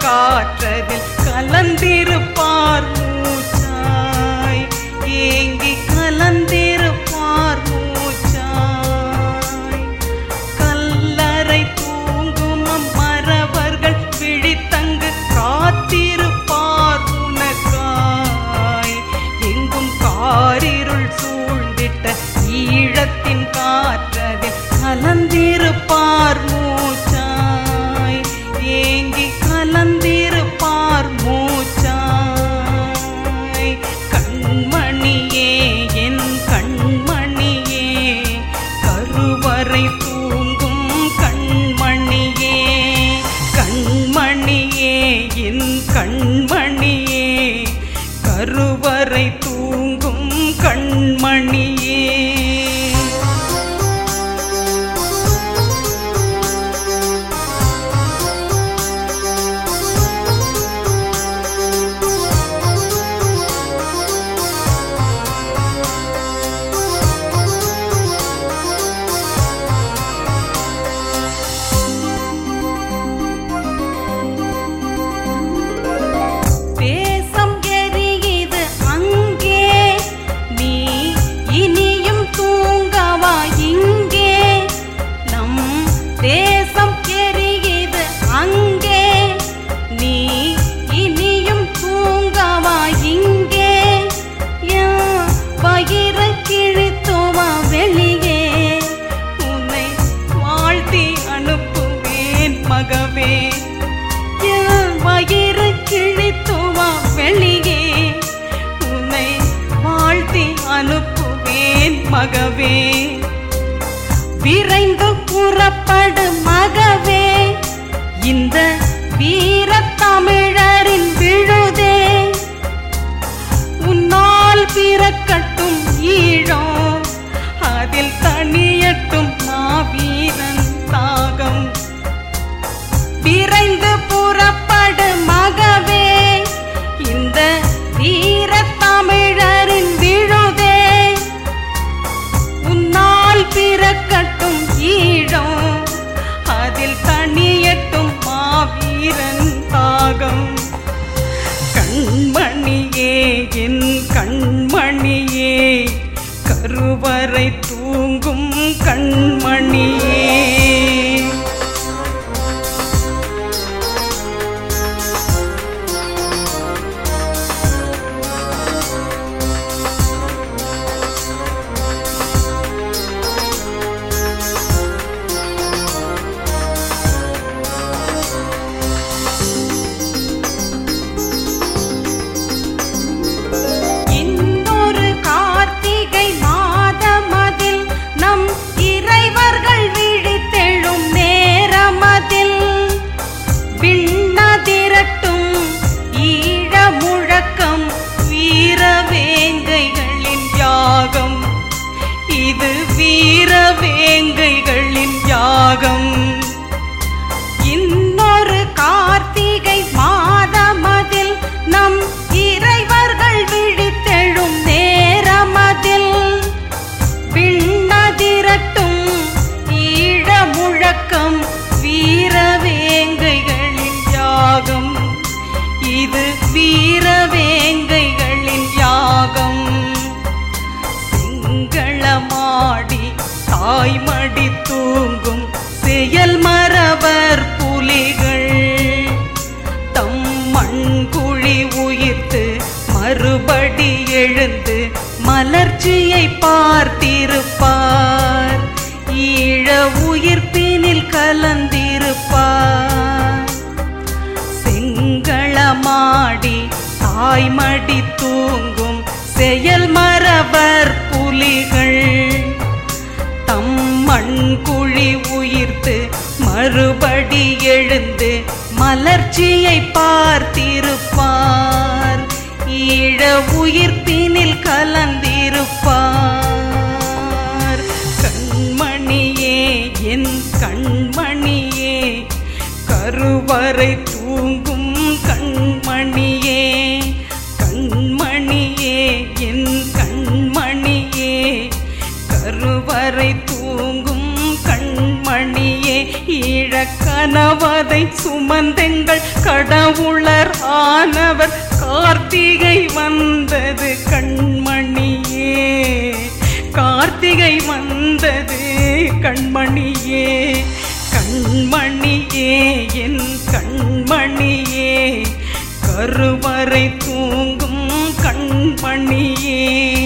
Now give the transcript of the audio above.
காற்றதில் கலந்திருப்பார் மூச்சாய் ஏங்கி கலந்திருப்பார் மூச்சாய் கல்லறை தூங்கும் மறவர்கள் விழித்தங்கு காத்திருப்பார் உனக்காய் எங்கும் காரிருள் சூழ்ந்திட்ட ஈழத்தின் காற்றதில் கலந்திருப்பார் மூச்சாய் ஏங்கி கலந்திருப்பார் மூச்சாய் கண்மணியே என் கண்மணியே கருவறை தூங்கும் கண்மணியே கண்மணியே என் கண்மணியே கருவறை தூங்கும் கண்மணியே தேசம் எரியுது அங்கே நீ இனியும் தூங்கவா இங்கே நம் தேசம் எரியுது அங்கே நீ இனியும் தூங்கவா இங்கே என் வயிறு கிழித்துவா வெளியே உன்னை வாழ்த்தி அனுப்புவேன் மகவே என் வயிறு கிழித்துவா வெளியே உன்னை வாழ்த்தி அனுப்புவேன் மகவே விரைந்து புறப்படு மகவே இந்த வீர தமிழரின் விழுதே உன்னால் பிறக்கட்டும் ஈழம் அதில் தனியட்டும் மாவீரன் தாகம் விரைந்து புறப்படு மகவே இந்த வீர தமிழரின் விழுதே உன்னால் பிறக்கட்டும் ஈழம் அதில் தனியட்டும் மாவீரன் தாகம் கண்மணியே என் கண்மணியே கருவறை தூங்கும் கண்மணியே இன்னொரு கார்த்திகை மாதமதில் நம் இறைவர்கள் விழித்தெழும் நேரமதில் விண்ணதிரட்டும் ஈழ முழக்கம் வீரவேங்கைகளின் யாகம் இது வீரவேங்கைகளின் யாகம் இன்னொரு கார்த்திகை மாதமதில் நம் இறைவர்கள் விழித்தெழும் நேரமதில் விண்ணதிரட்டும் ஈழ முழக்கம் வீரவேங்கைகளின் யாகம் இது வீரவேங்கைகளின் யாகம் சிங்களமாடி தாய்மடி தூங்கும் செயல் மறவர் புலிகள் தம் மண்குழி உயிர்த்து மறுபடி எழுந்து மலர்ச்சியை பார்த்திருப்பார் ஈழ உயிர்ப்பினில் கலந்திருப்பார் செங்களமாடி தாய்மடி தூங்கும் செயல் மறவர் புலிகள் தம் மண்குழி உயிர்த்து மறுபடி எழுந்து மலர்ச்சியை பார்த்திருப்பார் ஈழ உயிர்ப்பினில் கலந்திருப்பார் கண்மணியே என் கண்மணியே கருவறை தூங்கும் கண்மணியே கண்மணியே என் கண்மணியே கருவறை தூங்கும் கண்மணியே ஈழ கனவதை சுமந்தெங்கள் கடவுளர் ஆனவர் கார்த்திகை வந்தது கண்மணியே கார்த்திகை வந்தது கண்மணியே கண்மணியே என் கண்மணியே கருவறை தூங்கும் கண்மணியே